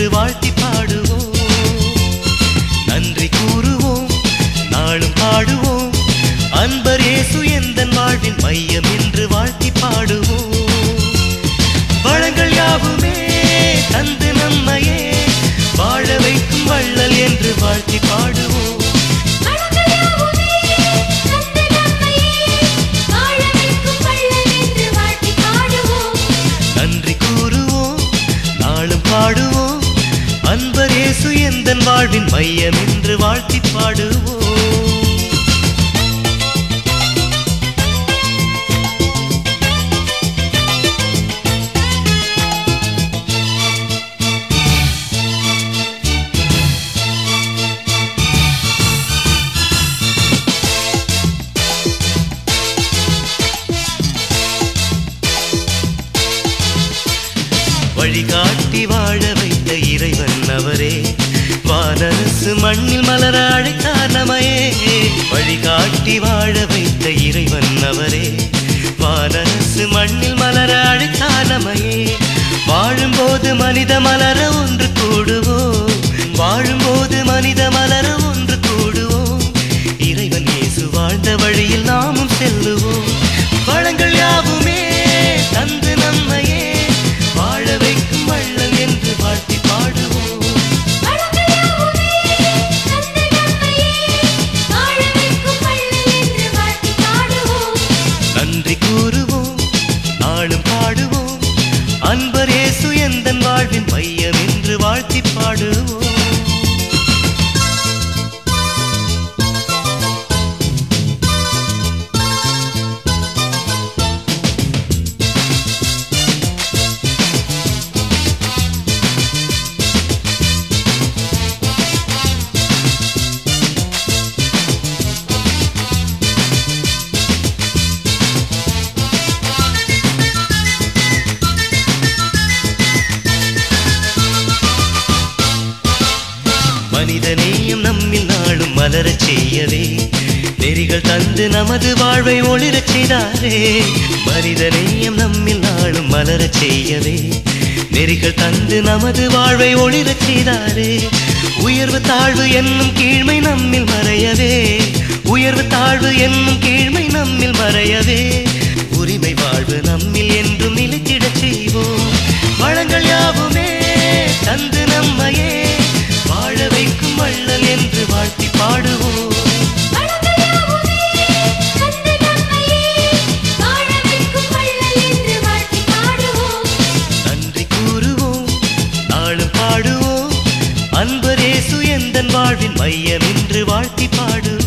வாழ்த்தி பாடுவோம் நன்றி கூறுவோம் நாளும் பாடுவோம் அன்பர் இயேசு எந்தன் வாழ்வின் மையம் என்று வாழ்த்தி பாடுவோம் வளங்கள் யாவுமே தந்து நம்மையே வாழ வைக்கும் வள்ளல் என்று வாழ்த்தி பாடுவோம் வளங்கள் யாவுமே தந்து நம்மையே வாழ வைக்கும் வள்ளல் என்று வாழ்த்தி பாடுவோம் நன்றி கூறுவோம் நாளும் பாடுவோம் அன்பர் இயேசு எந்தன் வாழ்வின் மையம் என்று வாழ்த்தி பாடுவோம் வழிகாட்டி வாழ வைத்த இறைவன் அவரே வானரசு மண்ணில் மலர அழைத்தார் நமையே வழிகாட்டி வாழ வைத்த இறைவன் அவரே வானரசு மண்ணில் மலர அழைத்தார் நமையே வாழும்போது மனித மலர ஒன்று கூடுவோம் வாழும்போது மனித மலர ஒன்று கூடுவோம் இறைவன் இயேசு வாழ்ந்த வழியில் நாமும் செல்லுவோம் வளங்கள் யாவுமே தந்து நம்மையே வாழ வைக்கும் வள்ளல் என்று வாழ்த்தி பாடுவோம் வளங்கள் யாவுமே தந்து நம்மையே வாழ வைக்கும் வள்ளல் என்று வாழ்த்தி பாடுவோம் நன்றி கூறுவோம் நாளும் பாடுவோம் அன்பர் இயேசு எந்தன் வாழ்வின் மையம் என்று வாழ்த்தி பாடுவோம் மனிதநேயம் நம்மில் நாளும் மலரச் செய்யவே நெறிகள் தந்து நமது வாழ்வை ஒளிரச் செய்தாரே மனிதநேயம் நம்மில் நாளும் மலரச் செய்யவே நெறிகள் தந்து நமது வாழ்வை ஒளிரச் செய்தாரே உயர்வு தாழ்வு என்னும் கீழ்மை நம்மில் மறையவே உயர்வு தாழ்வு என்னும் கீழ்மை நம்மில் மறையவே உரிமை வாழ்வு நம்மில் என்றும் நிலைத்திடச் செய்வோம் வளங்கள் யாவுமே தந்து நம்மையே வாழ வைக்கும் வள்ளல் என்று வாழ்த்தி பாடுவோம் வளங்கள் யாவுமே தந்து நம்மையே வாழ வைக்கும் வள்ளல் என்று வாழ்த்தி பாடுவோம் நன்றி கூறுவோம் நாளும் பாடுவோம் அன்பர் இயேசு எந்தன் வாழ்வின் மையம் என்று வாழ்த்தி பாடுவோம்